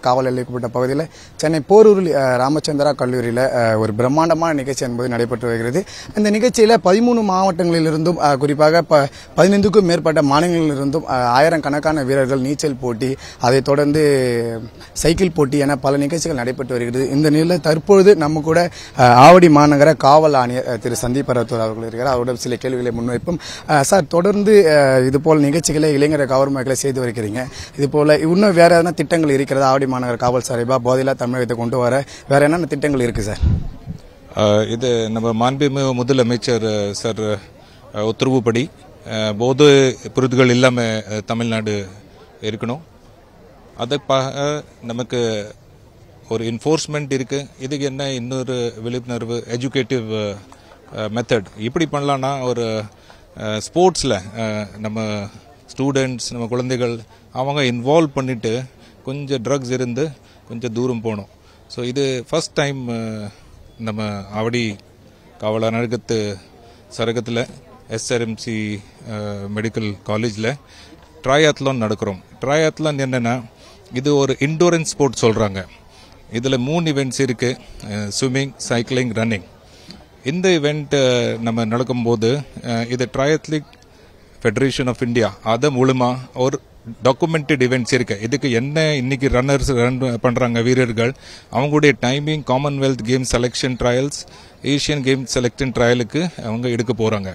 காவல் எல்லைக்குட்பட்ட பகுதியில் சென்னை போரூரில் அஹ், ராமச்சந்திரா கல்லூரியில் அஹ், ஒரு பிரம்மாண்டமான நிகழ்ச்சி என்பது நடைபெற்று வருகிறது இந்த நிகழ்ச்சியில் பதிமூணு மாவட்டங்களிலிருந்தும் அஹ், குறிப்பாக ப பதினைந்துக்கும் மேற்பட்ட மாநிலங்களிலிருந்தும் அஹ், ஆயிரக்கணக்கான வீரர்கள் நீச்சல் போட்டி அதைத் தொடர்ந்து சைக்கிள் போட்டி என பல நிகழ்ச்சிகள் நடைபெற்று வருகிறது இந்த நிலையில் தற்பொழுது நம்ம கூட அஹ், ஆவடி மாநகர காவல் ஆணையர் அஹ், திரு சந்தீப் பரவத்தூர் அவர்கள் இருக்கிறார் அவரிடம் சில கேள்விகளை முன்வைப்போம் அஹ், சார் தொடர்ந்து அஹ், இது போல் நிகழ்ச்சிகளை இளைஞர் கவர்மெண்ட்களை செய்து வருகிறீங்க இது போல இன்னும் வேற எதனா திட்டங்கள் இருக்கிறதா ஆவடி மாநகர காவல் சார்பா போதையில்லா தமிழகத்தை கொண்டு வர வேற என்னென்ன திட்டங்கள் இருக்கு சார் அஹ் இது நம்ம மாண்புமிகு முதலமைச்சர் அஹ், சார் அஹ், உத்தரவுப்படி அஹ், போதை பொருட்கள் இல்லாமல் தமிழ்நாடு இருக்கணும் அதுக்காக நமக்கு ஒரு என்ஃபோர்ஸ்மெண்ட் இருக்கு இதுக்கு என்ன இன்னொரு விழிப்புணர்வு எஜுகேட்டிவ் மெத்தட் இப்படி பண்ணலான்னா ஒரு ஸ்போர்ட்ஸில் நம்ம ஸ்டூடெண்ட்ஸ் நம்ம குழந்தைகள் அவங்க இன்வால்வ் பண்ணிட்டு கொஞ்சம் ட்ரக்ஸ் இருந்து கொஞ்சம் தூரம் போகணும் ஸோ இது ஃபர்ஸ்ட் டைம் நம்ம ஆவடி காவலர் நடுக்கத்து சரகத்தில் எஸ்ஆர்எம்சி மெடிக்கல் காலேஜில் ட்ரையாத்லான் நடக்கிறோம் ட்ரையாத்லான் என்னென்னா இது ஒரு இண்டோரன்ஸ் ஸ்போர்ட் சொல்கிறாங்க இதில் மூணு இவெண்ட்ஸ் இருக்குது ஸ்விம்மிங் சைக்கிளிங் ரன்னிங் இந்த இவெண்ட் நம்ம நடக்கும்போது அஹ், இது ட்ரையத்லிக் ஃபெடரேஷன் ஆஃப் இந்தியா அது மூலமா ஒரு டாக்குமெண்டட் இவெண்ட்ஸ் இருக்கு இதுக்கு என்ன இன்னைக்கு ரன்னர்ஸ் ரன் பண்றாங்க வீரர்கள் அவங்களுடைய timing Commonwealth game selection trials Asian game selection ட்ரையலுக்கு அவங்க எடுக்க போறாங்க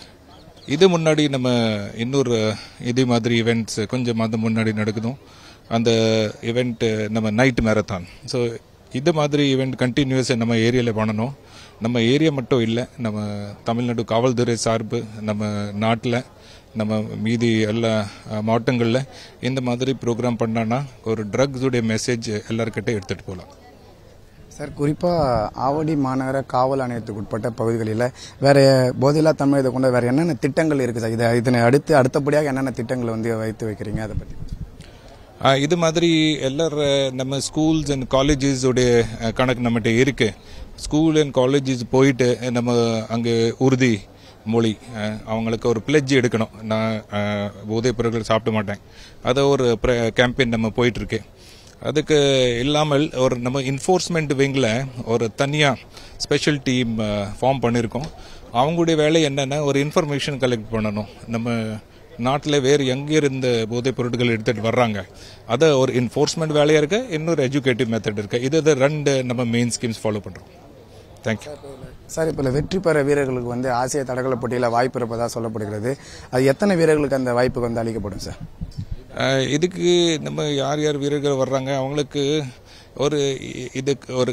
இது முன்னாடி நம்ம இன்னொரு இதே மாதிரி இவெண்ட்ஸ் கொஞ்சம் மாதம் முன்னாடி நடக்குதும் அந்த இவெண்ட் நம்ம நைட் மேரத்தான் ஸோ இது மாதிரி இவெண்ட் கண்டினியூஸ் நம்ம ஏரியாவில் பண்ணணும் நம்ம ஏரியா மட்டும் இல்லை நம்ம தமிழ்நாடு காவல்துறை சார்பு நம்ம நாட்டில் நம்ம மீதி எல்லா அஹ், மாவட்டங்களில் இந்த மாதிரி ப்ரோக்ராம் பண்ணான்னா ஒரு ட்ரக்ஸுடைய மெசேஜ் எல்லாருக்கிட்ட எடுத்துகிட்டு போகலாம் சார் குறிப்பா ஆவடி மாநகர காவல் ஆணையத்துக்கு உட்பட்ட பகுதிகளில் வேற போதையில்லா தமிழகத்தை கொண்ட வேற என்னென்ன திட்டங்கள் இருக்கு சார் இதை இதனை அடுத்து அடுத்தபடியாக என்னென்ன திட்டங்களை வந்து வைத்து வைக்கிறீங்க அதை பத்தி ஆ, இது மாதிரி எல்லாரும் நம்ம ஸ்கூல்ஸ் அண்ட் காலேஜஸ் உடைய அஹ், கணக்கு நம்மகிட்ட இருக்கு ஸ்கூல் அண்ட் காலேஜஸ் போயிட்டு அஹ், நம்ம அங்கே உறுதி மொழி அஹ், அவங்களுக்கு ஒரு பிளெட்ஜ் எடுக்கணும் நான் அஹ், போதைப் பொருட்கள் சாப்பிட மாட்டேன் அதை ஒரு கேம்பெயின் நம்ம போயிட்டு இருக்கு அதுக்கு இல்லாமல் ஒரு நம்ம இன்ஃபோர்ஸ்மெண்ட் விங்கில் ஒரு தனியாக ஸ்பெஷல் டீம் ஃபார்ம் பண்ணியிருக்கோம் அவங்களுடைய வேலை என்னென்னா ஒரு இன்ஃபர்மேஷன் கலெக்ட் பண்ணணும் நம்ம நாட்டில் வேறு எங்கே இருந்து போதைப் பொருட்கள் எடுத்துகிட்டு வர்றாங்க அதை ஒரு என்ஃபோர்ஸ்மெண்ட் வேலையாக இருக்கு இன்னொரு எஜுகேட்டிவ் மெத்தட் இருக்கு இது இது ரெண்டு நம்ம மெயின் ஸ்கீம்ஸ் ஃபாலோ பண்ணுறோம் தேங்க்யூ சார் இப்போ வெற்றி பெற வீரர்களுக்கு வந்து ஆசிய தடகள போட்டியில் வாய்ப்பு இருப்பதாக சொல்லப்படுகிறது அது எத்தனை வீரர்களுக்கு அந்த வாய்ப்பு வந்து அளிக்கப்படும் சார் அஹ் இதுக்கு நம்ம யார் யார் வீரர்கள் வர்றாங்க அவங்களுக்கு ஒரு இ- இதுக்கு ஒரு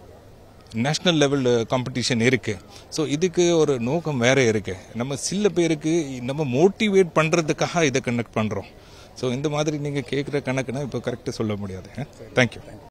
நேஷ்னல் லெவல் காம்படிஷன் இருக்கு ஸோ இதுக்கு ஒரு நோக்கம் வேற இருக்கு நம்ம சில பேருக்கு நம்ம மோட்டிவேட் பண்றதுக்காக இதை கனெக்ட் பண்றோம் ஸோ இந்த மாதிரி நீங்க கேட்குற கணக்குனா இப்போ கரெக்டாக சொல்ல முடியாது தேங்க்யூ